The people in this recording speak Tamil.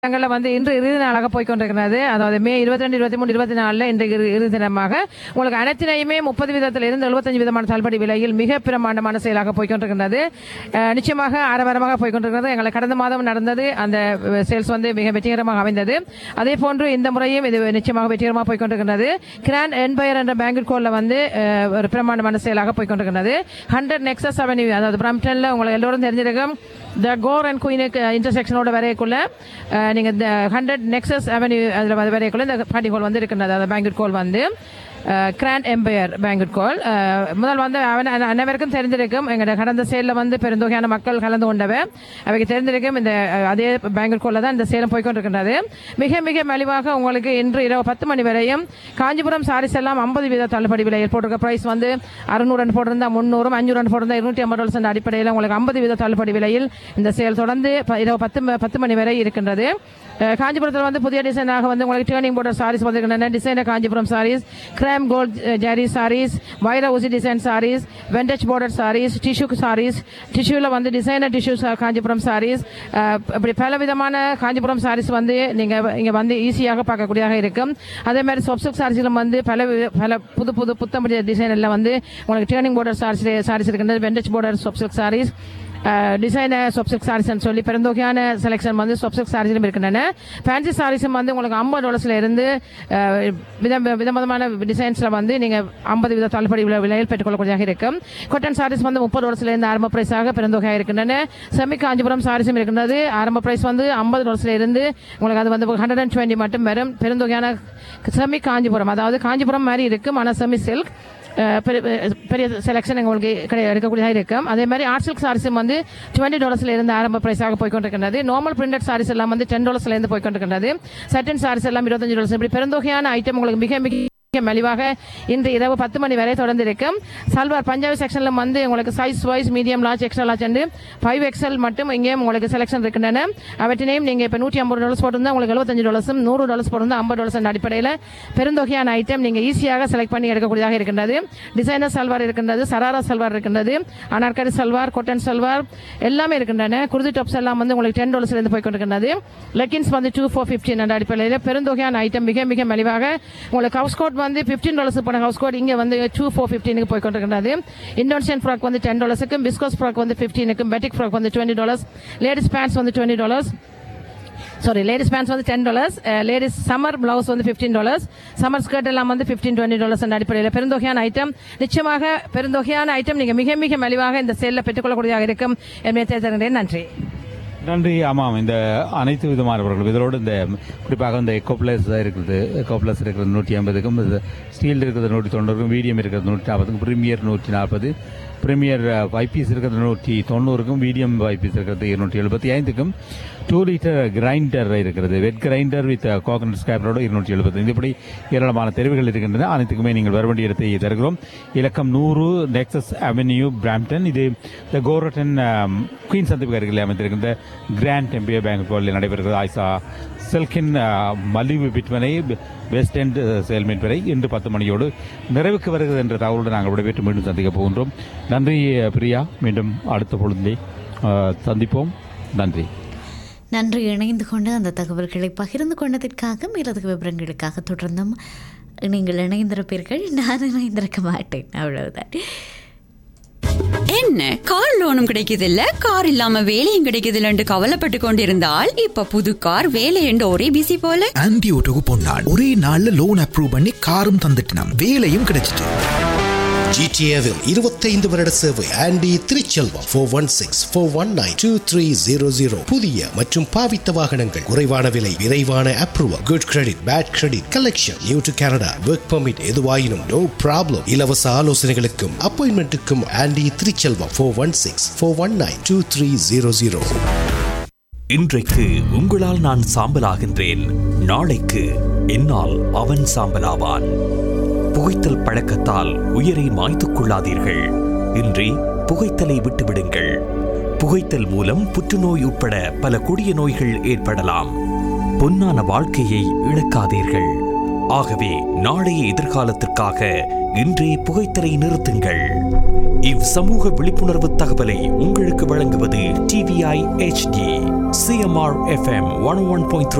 இடங்களில் வந்து இன்று இறுதி நாளாக போய்க்கொண்டிருக்கிறது அதாவது மே இருபத்தி ரெண்டு இருபத்தி மூணு இருபத்தி நாலில் இன்று இறு- இறுதி தினமாக உங்களுக்கு அனைத்தினையுமே முப்பது விதத்தில் இருந்து எழுபத்தஞ்சு விதமான தள்ளுபடி விலையில் மிக பிரமாண்டமான செயலாக போய்க்கொண்டிருக்கிறது அஹ், நிச்சயமாக ஆரவாரமாக போய்க்கொண்டிருக்கிறது எங்களுக்கு கடந்த மாதம் நடந்தது அந்த சேல்ஸ் வந்து மிக வெற்றிகரமாக அமைந்தது அதே போன்று இந்த முறையும் இது நிச்சயமாக வெற்றிகரமாக போய்க்கொண்டிருக்கிறது கிராண்ட் என்பயர் என்ற பேங்க் கோல்ல வந்து அஹ், ஒரு பிரமாண்டமான செயலாக போய்க்கொண்டிருக்கிறது ஹண்ட்ரட் நெக்ஸஸ் அவென்யூ அதாவது பிரம்டன்ல உங்களுக்கு எல்லோரும் தெரிஞ்சிருக்கும் த கோர் அண்ட் குயினுக்கு இன்டர்செக்ஷனோட வரைக்குள்ள அஹ், நீங்க இந்த ஹண்ட்ரட் நெக்ஸஸ் அவென்யூ அதில் வந்து வரைக்குள்ள இந்த பார்ட்டி ஹால் வந்து இருக்கின்றது அதாவது பேங்க் கோல் வந்து கிராண்ட் எம்பையர் பேங்க் கோல் முதல் வந்து அவன் அன- அனைவருக்கும் தெரிஞ்சிருக்கும் எங்களோட கடந்த சேலில் வந்து பெருந்தொகையான மக்கள் கலந்து கொண்டவை அவைக்கு தெரிஞ்சிருக்கும் இந்த அஹ், அதே பேங்க் கோலில் தான் இந்த சேலம் போய்க்கொண்டிருக்கின்றது மிக மிக மலிவாக உங்களுக்கு இன்று இரவு பத்து மணி வரையும் காஞ்சிபுரம் சாரீஸ் எல்லாம் ஐம்பது வீத தள்ளுபடி விலையில் போட்டிருக்க பிரைஸ் வந்து அறுநூறு போட்டிருந்தா முந்நூறும் அஞ்சூறு போட்டிருந்தா இருநூற்றி ஐம்பது டாலர்ஸ் என்ற அடிப்படையில் உங்களுக்கு ஐம்பது வீத தள்ளுபடி விலையில் இந்த சேல் தொடர்ந்து ப- இரவு பத்து ம- பத்து மணி வரை இருக்கின்றது அஹ், காஞ்சிபுரத்தில் வந்து புதிய டிசைனாக வந்து உங்களுக்கு டேர்னிங் போர்டர் சாரீஸ் வந்திருக்கின்றன designer Kanchipuram sarees gram gold zari sarees வைர ஊசி design sarees vintage border sarees tissue sarees டிஷ்யூவில் வந்து டிசைனர் டிஷ்யூ காஞ்சிபுரம் சாரீஸ் இப்படி பல விதமான காஞ்சிபுரம் சாரீஸ் வந்து நீங்கள் இங்கே வந்து ஈஸியாக பார்க்கக்கூடியதாக இருக்கும் அதே மாதிரி சொப்சுக் சாரீஸிலும் வந்து பல வி- பல புது புது புத்தம்படிய டிசைனில் வந்து உங்களுக்கு டேர்னிங் பார்டர் சாரீஸ் சாரீஸ் இருக்கின்றது vintage border soft silk sarees designer soft silk சாரீஸ்னு சொல்லி பெருந்தொகையான செலெக்ஷன் வந்து சொப்சில்க் சாரீஸிலும் இருக்கின்றன ஃபேன்சி சாரீஸும் வந்து உங்களுக்கு ஐம்பது டாலர்ஸ்ல இருந்து அஹ், விதம் விதவிதமான டிசைன்ஸில் வந்து நீங்கள் ஐம்பது வித தள்ளுபடி விலை- விலையில் பெற்றுக்கொள்ளக்கூடியதாக இருக்கும் கொட்டன் சாரீஸ் வந்து முப்பது டாலர்ஸ்ல இருந்து ஆரம்ப பிரைஸாக பெருந்தொகையாக இருக்கின்றன செமி காஞ்சிபுரம் சாரீஸும் இருக்கின்றது ஆரம்ப பிரைஸ் வந்து ஐம்பது டாலர்ஸ்ல இருந்து உங்களுக்கு அது வந்து ஹண்ட்ரட் அண்ட் டுவெண்ட்டி மட்டும் வரும் பெருந்தொகையான செமி காஞ்சிபுரம் அதாவது காஞ்சிபுரம் மாதிரி இருக்கும் ஆனால் செமி சில்க் அஹ் பெரிய பெரிய செலெக்ஷன் உங்களுக்கு கிடை எடுக்கக்கூடியதாக இருக்கும் அதே மாதிரி ஆர்ட் சில்க் சாரீஸும் வந்து டுவெண்ட்டி டாலர்ஸ்ல இருந்து ஆரம்ப பிரைஸாக போய்க்கொண்டிருக்கின்றது நார்மல் பிரிண்டட் சாரீஸ் எல்லாம் வந்து டென் டாலர்ஸ்ல இருந்து போய்க்கொண்டிருக்கின்றது சட்டன் சாரீஸ் எல்லாம் இருபத்தஞ்சு டாலர்ஸ் இப்படி பெருந்தொகையான ஐட்டம் உங்களுக்கு மிக மிக மிக மலிவாக இன்று இரவு பத்து மணி வரை தொடர்ந்து இருக்கும் சல்வார் பஞ்சாபி செக்ஷன்ல வந்து உங்களுக்கு size wise medium large extra large and five XL மட்டும் இங்கேயும் உங்களுக்கு செலெக்ஷன் இருக்கின்றன அவற்றினையும் நீங்க இப்ப நூற்றி ஐம்பது டாலர்ஸ் போட்டிருந்தா உங்களுக்கு எழுபத்தஞ்சு டாலர்ஸும் நூறு டாலர்ஸ் போட்டிருந்தா ஐம்பது டாலர்ஸ் அடிப்படையில் பெருந்தொகையான ஐட்டம் நீங்க ஈஸியாக செலக்ட் பண்ணி எடுக்கக்கூடியதாக இருக்கின்றது டிசைனர் சல்வார் இருக்கின்றது சராரா சல்வார் இருக்கின்றது அனார்கரி சல்வார் கொட்டன் சல்வார் எல்லாமே இருக்கின்றன குருதி டாப்ஸ் எல்லாம் வந்து உங்களுக்கு டென் டாலர்ஸ்ல இருந்து போய் கொண்டிருக்கின்றது லெக்கின்ஸ் வந்து டூ ஃபோர் ஃபிஃப்டின் என்ற அடிப்படையில் பெருந்தொகையான ஐட்டம் மிக மிக மலிவாக உங்களுக்கு ஹவுஸ் கோட் வந்து ஃபிஃப்டீன் டாலர்ஸ் போன ஹவுஸ் கோட் இங்கே வந்து டூ ஃபோர் ஃபிஃப்டீனுக்கு போய் கொண்டிருக்கிறது இண்டோனேஷியன் ஃப்ராக் வந்து டென் டாலர்ஸுக்கும் பிஸ்கோஸ் ஃப்ராக் வந்து ஃபிஃப்டீனுக்கும் பெட்டிக் ஃப்ராக் வந்து டுவெண்ட்டி டாலர்ஸ் லேடிஸ் பேண்ட்ஸ் வந்து twenty dollars sorry ladies pants வந்து ten dollars ladies summer blouse வந்து ஃபிஃப்டீன் டாலர்ஸ் சம்மர் ஸ்கர்ட் எல்லாம் வந்து ஃபிஃப்டீன் டுவெண்ட்டி டாலர்ஸ் என்ற அடிப்படையில் பெருந்தொகையான ஐட்டம் நிச்சயமாக பெருந்தொகையான ஐட்டம் நீங்கள் மிக மிக மலிவாக இந்த சேலில் பெற்றுக்கொள்ளக்கூடியதாக இருக்கும் என்பதை தெரிவித்துக்கிறேன் நன்றி நன்றி ஆமாம் இந்த அனைத்து விதமானவர்கள் இதோடு இந்த குறிப்பாக இந்த எக்கோ பிளஸ் இருக்குது எக்கோ பிளஸ் இருக்கிறது நூற்றி ஐம்பதுக்கும் ஸ்டீல் இருக்கிறது நூற்றி தொண்ணூறுக்கும் மீடியம் இருக்கிறது நூற்றி நாற்பதுக்கும் ப்ரீமியர் நூற்றி நாற்பது ப்ரீமியர் வைப்பீஸ் இருக்கிறது நூற்றி தொண்ணூறுக்கும் மீடியம் வைப்பீஸ் இருக்கிறது இருநூற்றி எழுபத்தி ஐந்துக்கும் டூ லிட்டர் கிரைண்டர் இருக்கிறது வெட் கிரைண்டர் வித் கோகனட் ஸ்கேப்பரோட இருநூற்றி எழுபத்தைந்து இப்படி ஏராளமான தெரிவுகள் இருக்கின்றன அனைத்துக்குமே நீங்கள் வர வேண்டிய இடத்தை தருகிறோம் இலக்கம் நூறு நெக்ஸஸ் அவென்யூ பிராம்டன் இது த கோரட்டன் குயின் சந்திப்பு அருகில் அமைந்திருக்கின்ற கிராண்ட் எம்பிஏ பேங்க் கோலில் நடைபெறுகிறது ஆயிசா சில்கின் மலிவு விற்பனை வெஸ்ட் எண்ட் செயல்மீன் வரை இன்று பத்து மணியோடு நிறைவுக்கு வருகிறது என்ற தகவலோடு நாங்கள் விடைபெற்று மீண்டும் சந்திக்க போகின்றோம் நன்றி அஹ், பிரியா மீண்டும் அடுத்த பொழுதிலே அஹ், சந்திப்போம் நன்றி நன்றி இணைந்து கொண்டு அந்த தகவல்களை பகிர்ந்து கொண்டதற்காக மேலதிக விவரங்களுக்காக தொடர்ந்தும் நீங்கள் இணைந்திருப்பீர்கள் நான் இணைந்திருக்க மாட்டேன் அவ்வளவுதான் என்ன கார் லோனும் கிடைக்குது இல்ல கார் இல்லாம வேலையும் கிடைக்குது இல்லன்னு கவலைப்பட்டு கொண்டிருந்தால் இப்ப புது கார் வேலை என்று ஒரே பிசி போல ஆன்டி ஓட்டோக்கு பொன்னாள் ஒரே நாள்ல லோன் அப்ரூவ் பண்ணி காரும் தந்துட்டினாம் வேலையும் கிடைச்சிட்டு ஜிடிஏவில் இருபத்தைந்து வருட சேவை Andy Thiruchelvam four one six four one nine two three zero zero புதிய மற்றும் பாவித்த வாகனங்கள் குறைவான விலை விரைவான approval good credit bad credit collection new to Canada work permit எதுவாயினும் நோ ப்ராப்ளம் இலவச ஆலோசனைகளுக்கும் அப்பாயின்மெண்ட்டுக்கும் Andy Thiruchelvam four one six four one nine two three zero zero இன்றைக்கு உங்களால் நான் சாம்பலாகின்றேன் நாளைக்கு என்னால் அவன் சாம்பலாவான் புகைத்தல் பழக்கத்தால் உயிரை மாய்த்துக் கொள்ளாதீர்கள் இன்றி புகைத்தலை விட்டுவிடுங்கள் புகைத்தல் மூலம் புற்றுநோய் உட்பட பல கொடிய நோய்கள் ஏற்படலாம் பொன்னான வாழ்க்கையை இழக்காதீர்கள் ஆகவே நாளைய எதிர்காலத்திற்காக இன்றே புகைத்தலை நிறுத்துங்கள் இவ் சமூக விழிப்புணர்வு தகவலை உங்களுக்கு வழங்குவது TVI HD CMR FM one one point